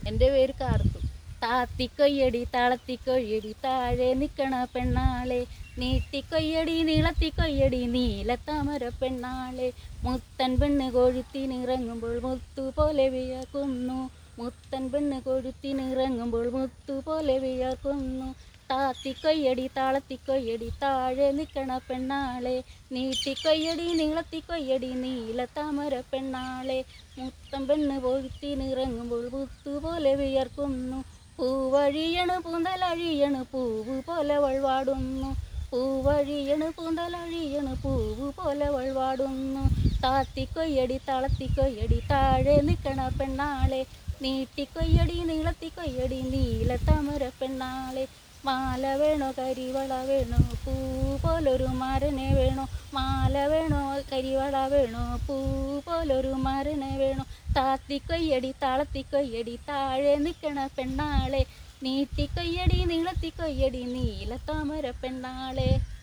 എൻ്റെ പേര് കാർത്തു താത്തിക്കൊയ്യടി താളത്തിക്കൊയ്യടി താഴെ നിൽക്കണ പെണ്ണാളെ നീട്ടിക്കൊയ്യടി നീളത്തിക്കൊയ്യടി നീലത്താമര പെണ്ണാളെ മുത്തൻ പെണ്ണ് കൊഴുത്തിനിറങ്ങുമ്പോൾ മുത്തു പോലെ വിയർക്കുന്നു മുത്തൻ പെണ്ണ് കൊഴുത്തിനിറങ്ങുമ്പോൾ മുത്തു പോലെ വിയർക്കുന്നു താത്തിക്കൊയ്യടി താളത്തിക്കൊയ്യടി താഴെ നിൽക്കണ പെണ്ണാളെ നീട്ടിക്കൊയ്യടി നീളത്തിക്കൊയ്യടി നീലത്താമര പെണ്ണാളെ മുത്തം പെണ്ണ് കൊഴുത്തിനിറങ്ങുമ്പോൾ മുത്തു പോലെ വിയർക്കുന്നു പൂവഴിയണ് പൂന്തലഴിയണ് പൂവ് പോലെ വൾവാടുന്നു പൂവഴിയണ് പൂന്തലഴിയണ് പൂവ് പോലെ വൾവാടുന്നു താത്തിക്കൊയ്യടി തളത്തിക്കൊയ്യടി താഴെ നിൽക്കണ പെണ്ണാളെ നീട്ടിക്കൊയ്യടി നീളത്തിക്കൊയ്യടി നീലത്താമര പെണ്ണാളെ മാല വേണോ കരിവള വേണോ പൂ പോലൊരു മരനെ വേണോ മാല വേണോ കരിവള വേണോ പൂ പോലൊരു മരനെ വേണോ താത്തിക്കൊയ്യടി താളത്തിക്കൊയ്യടി താഴെ നിൽക്കണ പെണ്ണാളെ നീട്ടിക്കൊയ്യടി നീളത്തിക്കൊയ്യടി നീലത്താമര പെണ്ണാളെ